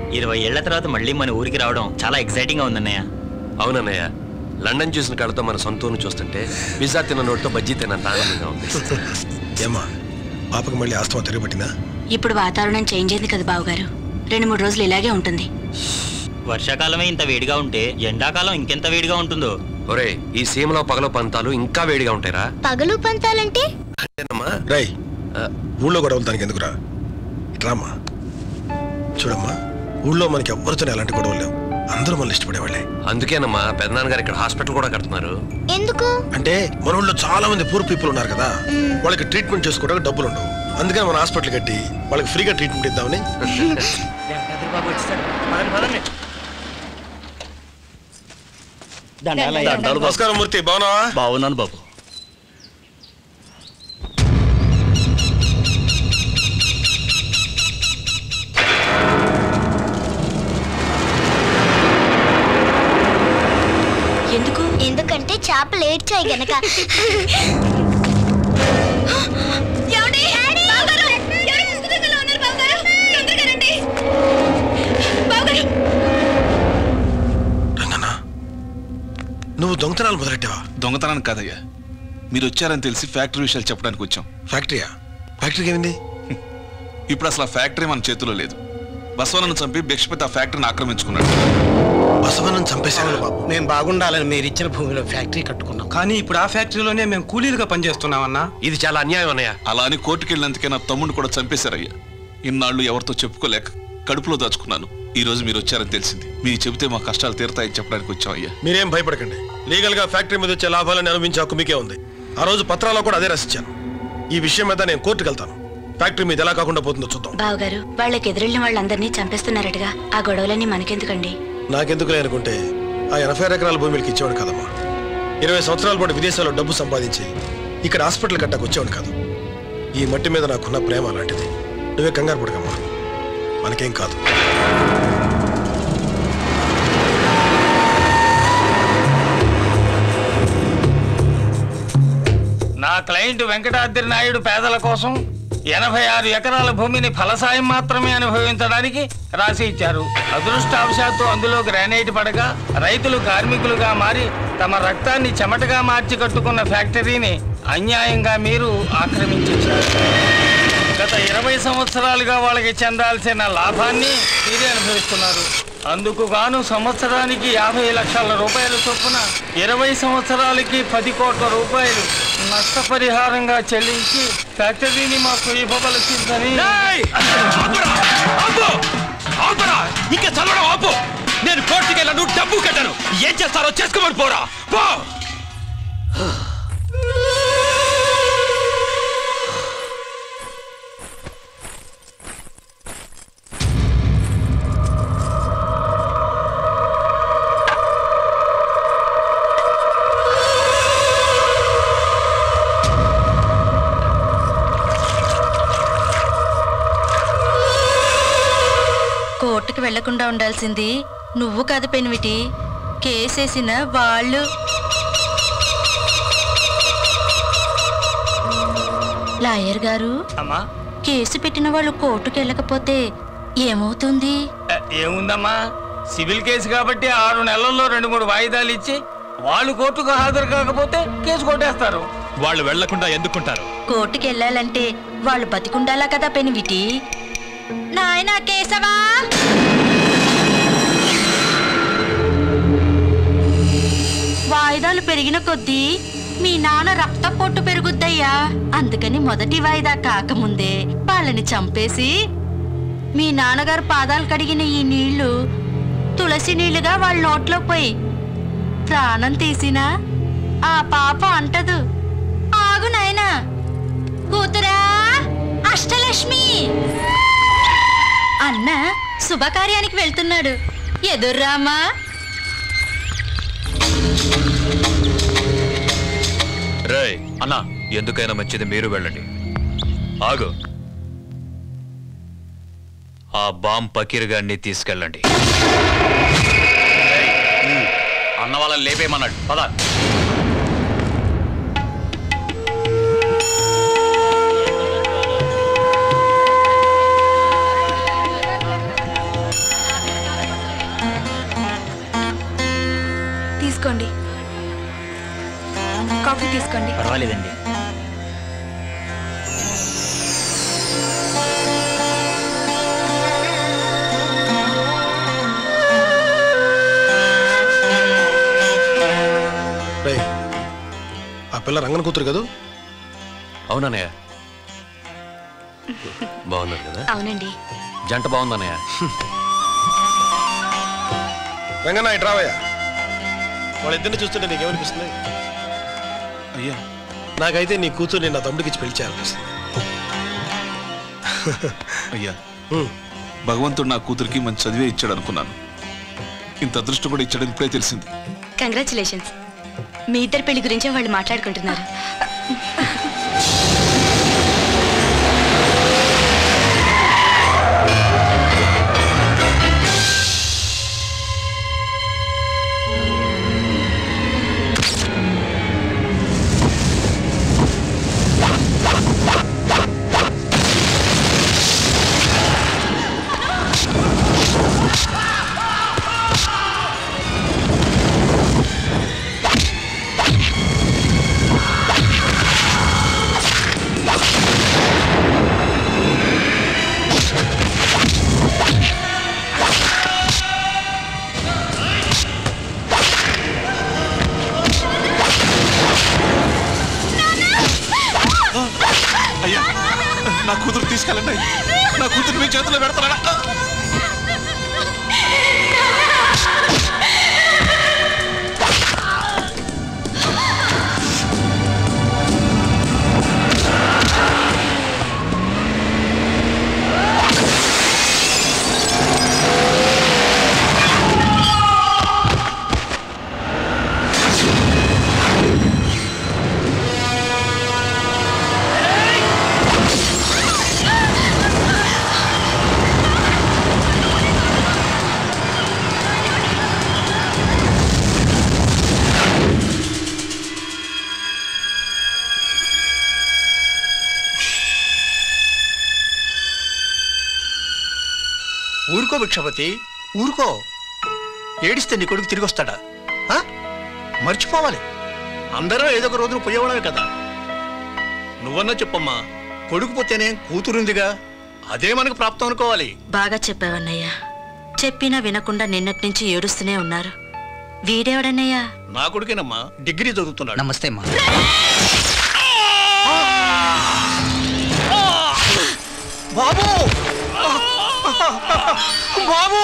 ఇరవై ఏళ్ల తర్వాత మళ్ళీ మన ఊరికి రావడం చాలా ఎక్సైటింగ్ గా ఉందన్నయ్య అవునన్నయ్య లండన్ చూసిన కాళ్ళతో మన సొంత ఊరిని చూస్తుంటే పిజ్జా తిన్న నోటితో బజ్జీ తిన్నంత ఆనందంగా ఉంది ఏమ్మా పాపకి మళ్ళీ ఆస్తమా తిరగబట్టిందా ఇప్పుడు వాతావరణం చేంజ్ అయింది కదా బావగారు రెండు మూడు రోజులు ఇలాగే ఉంటుంది వర్షాకాలమే ఇంత వేడిగా ఉంటే ఎండాకాలం ఇంకెంత వేడిగా ఉంటుందో ఒరే ఈ సీమలో పగల పంతాలు ఇంకా వేడిగా ఉంటాయిరా పగలు పంతాలంటే అంతేనమ్మా రై ఆ, ఊళ్ళో గొడవలు దానికి ఎందుకురా ఇట్రామ్మా చూడమ్మా ఊళ్ళో మనకి ఎవ్వరితో ఎలాంటి గొడవలు లేవు అందరూ మనల్ని ఇష్టపడేవాళ్ళే అందుకేనమ్మా పెద్దనాన్నగారు ఇక్కడ హాస్పిటల్ కూడా కడుతున్నారు ఎందుకు అంటే మన ఊళ్ళో చాలా మంది పూర్ పీపుల్ ఉన్నారు కదా వాళ్ళకి ట్రీట్మెంట్ చేసుకోవడానికి డబ్బులు ఉండవు అందుకని మన హాస్పిటల్ కట్టి వాళ్ళకి ఫ్రీగా ట్రీట్మెంట్ ఇద్దామని నమస్కారం మూర్తి బాగున్నావా బాగున్నాను బాబు ఎందుకు ఎందుకంటే చేపలు ఏడ్చాయి గనక రంగన్న నువ్వు దొంగతనాలు మొదలెట్టావా దొంగతనానికి కాదయ్యా మీరు వచ్చారని తెలిసి ఫ్యాక్టరీ విషయాలు చెప్పడానికి వచ్చాం ఫ్యాక్టరీయా ఫ్యాక్టరీకి ఏమైంది ఇప్పుడు అసలు ఆ ఫ్యాక్టరీ మన చేతిలో లేదు బసవనను చంపి భిక్షపతి ఆ ఫ్యాక్టరీని ఆక్రమించుకున్నాడు బసవనం చంపేశాను బాబు మేము బాగుండాలని మీరు ఇచ్చిన భూమిలో ఫ్యాక్టరీ కట్టుకున్నాం కానీ ఇప్పుడు ఆ ఫ్యాక్టరీలోనే మేము కూలీలుగా పనిచేస్తున్నామన్నా ఇది చాలా అన్యాయం అన్నయ్య అలా అని కోర్టుకి వెళ్ళినందుకే నా తమ్ముడిని కూడా చంపేశారయ్యా ఇన్నాళ్ళు ఎవరితో చెప్పుకోలేక కడుపులో దాచుకున్నాను ఈ రోజు మీరు వచ్చారని తెలిసింది మీరు చెబితే మా కష్టాలు తీరతాయని చెప్పడానికి వచ్చాం అయ్యా మీరేం భయపడకండి లీగల్ గా ఫ్యాక్టరీ మీద వచ్చే లాభాలను అనుభవించే హక్కు మీకే ఉంది ఆ రోజు పత్రాల్లో కూడా అదే రాసిచ్చాను ఈ విషయం మీద నేను కోర్టుకు వెళ్తాను ఫ్యాక్టరీ మీద ఎలా కాకుండా పోతుందో చూద్దాం బావగారు వాళ్ళకి ఎదురెళ్ళిన వాళ్ళందరినీ చంపేస్తున్నారటగా ఆ గొడవలన్నీ మనకెందుకండి నాకెందుకు అనుకుంటే ఆ ఎనభై ఆరు ఎకరాల భూమికి ఇచ్చేవాడు కదమ్మా ఇరవై సంవత్సరాల పాటు విదేశాల్లో డబ్బు సంపాదించి ఇక్కడ హాస్పిటల్ కట్టకు వచ్చేవాడు కాదు ఈ మట్టి మీద నాకున్న ప్రేమ అలాంటిది నువ్వే కంగారు పడకమ్మా మనకేం కాదు నా క్లయింట్ వెంకటాద్రి నాయుడు పేదల కోసం ఎనభై ఆరు ఎకరాల భూమిని ఫలసాయం మాత్రమే అనుభవించడానికి రాసి ఇచ్చారు అదృష్టావశాత్తు అందులో గ్రానైట్ పడగా రైతులు కార్మికులుగా మారి తమ రక్తాన్ని చెమటగా మార్చి కట్టుకున్న ఫ్యాక్టరీని అన్యాయంగా మీరు ఆక్రమించారు గత ఇరవై సంవత్సరాలుగా వాళ్ళకి చెందాల్సిన లాభాన్ని మీరే అనుభవిస్తున్నారు అందుకు గాను సంవత్సరానికి యాభై లక్షల రూపాయల చొప్పున ఇరవై సంవత్సరాలకి పది కోట్ల రూపాయలు నష్టపరిహారంగా చెల్లించి ఫ్యాక్టరీని మాకు ఇవ్వవలసిందని ఇంకా చదవడం ఆపు నేను కోర్టుకి వెళ్ళను డబ్బు కట్టను ఏం చేస్తారో చేసుకోమని పోరా పో కోర్టుకు వెళ్లకుండా ఉండాల్సింది నువ్వు కాదు పెనివిటి కేసేసిన వాళ్ళు లాయర్ గారు అమ్మా కేసు పెట్టిన వాళ్ళు కోర్టుకు వెళ్ళకపోతే ఏమవుతుంది ఏ, ఏముందమ్మా సివిల్ కేసు కాబట్టి ఆరు నెలల్లో రెండు మూడు వాయిదాలు ఇచ్చి వాళ్ళు కోర్టుకు హాజరు కాకపోతే కేసు కొట్టేస్తారు వాళ్ళు వెళ్లకుండా ఎందుకుంటారు కోర్టుకు వెళ్ళాలంటే వాళ్ళు బతికుండాలా కదా పెనివిటి నాయనా కేశవా వాయిదాలు పెరిగిన కొద్దీ మీ నాన్న రక్తపోటు పెరుగుద్దయ్యా అందుకని మొదటి వాయిదా కాకముందే వాళ్ళని చంపేసి మీ నాన్నగారు పాదాలు కడిగిన ఈ నీళ్లు తులసి నీళ్లుగా వాళ్ళ నోట్లో పోయి ప్రాణం తీసినా ఆ పాప అంటదు ఆగు నాయనా కూతురా అష్టలక్ష్మి అన్న శుభకార్యానికి వెళ్తున్నాడు ఎదుర్రామా రేయ్ అన్నా ఎందుకైనా మంచిది మీరు వెళ్ళండి ఆగు ఆ బాంబ్ పకీర్ గారిని తీసుకెళ్ళండి అన్న వాళ్ళని లేపేయమన్నాడు పద రాలేదండి రేయ్ ఆ పిల్ల రంగన కూతురు కదూ అవునన్నయ్య బాగున్నారు కదా అవునండి జంట బాగుందన్నయ్య రంగన్న ఇటు రావయ్యా వాళ్ళిద్దరిని చూస్తుంటే నీకేమనిపిస్తుంది అయ్యా నాకైతే నీ కూతుర్ని నా తమ్ముడికి ఇచ్చి పెళ్లి చేయాలనిపిస్తుంది అయ్యా హ్మ్. భగవంతుడు నా కూతురికి మంచి చదివే ఇచ్చాడు అనుకున్నాను ఇంత అదృష్టం కూడా ఇచ్చాడని ఇప్పుడే తెలిసింది కంగ్రాచులేషన్స్ మీ ఇద్దరి పెళ్లి గురించే వాళ్ళు మాట్లాడుకుంటున్నారు అయ్యా నా కూతురు తీసుకెళ్ళండి నా కూతురు మీ చేతిలో పెడతారా ఊరుకో భిక్షపతి ఊరుకో ఏడిస్తే నీ కొడుకు తిరిగి వస్తాడా ఆ? మర్చిపోవాలి అందరూ ఏదో ఒక రోజున పోయేవాళ్ళమే కదా నువ్వన్నా చెప్పమ్మా కొడుకు పోతేనే కూతురుందిగా అదే మనకు ప్రాప్తం అనుకోవాలి బాగా చెప్పావన్నయ్యా చెప్పినా వినకుండా నిన్నటి నుంచి ఏడుస్తూనే ఉన్నారు వీడేవాడన్నయ్యా నా కొడుకేనమ్మా డిగ్రీ చదువుతున్నాడు నమస్తే అమ్మా బాబు బాబు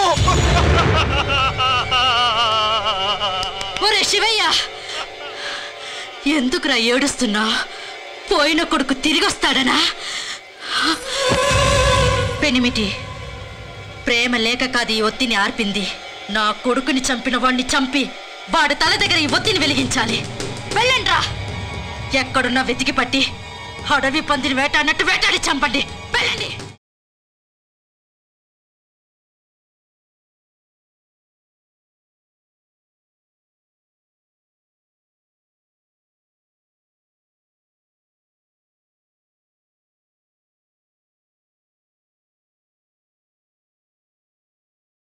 ఒరే శివయ్య ఎందుకురా ఏడుస్తున్నా పోయిన కొడుకు తిరిగి వస్తాడనా పెనిమిటి ప్రేమ లేక కాదు ఈ ఒత్తిని ఆర్పింది నా కొడుకుని చంపిన వాణ్ణి చంపి వాడి తల దగ్గర ఈ ఒత్తిని వెలిగించాలి వెళ్ళండ్రా ఎక్కడున్నా వెతికి పట్టి అడవి పందిని వేటాడినట్టు వేటాడి చంపండి వెళ్ళండి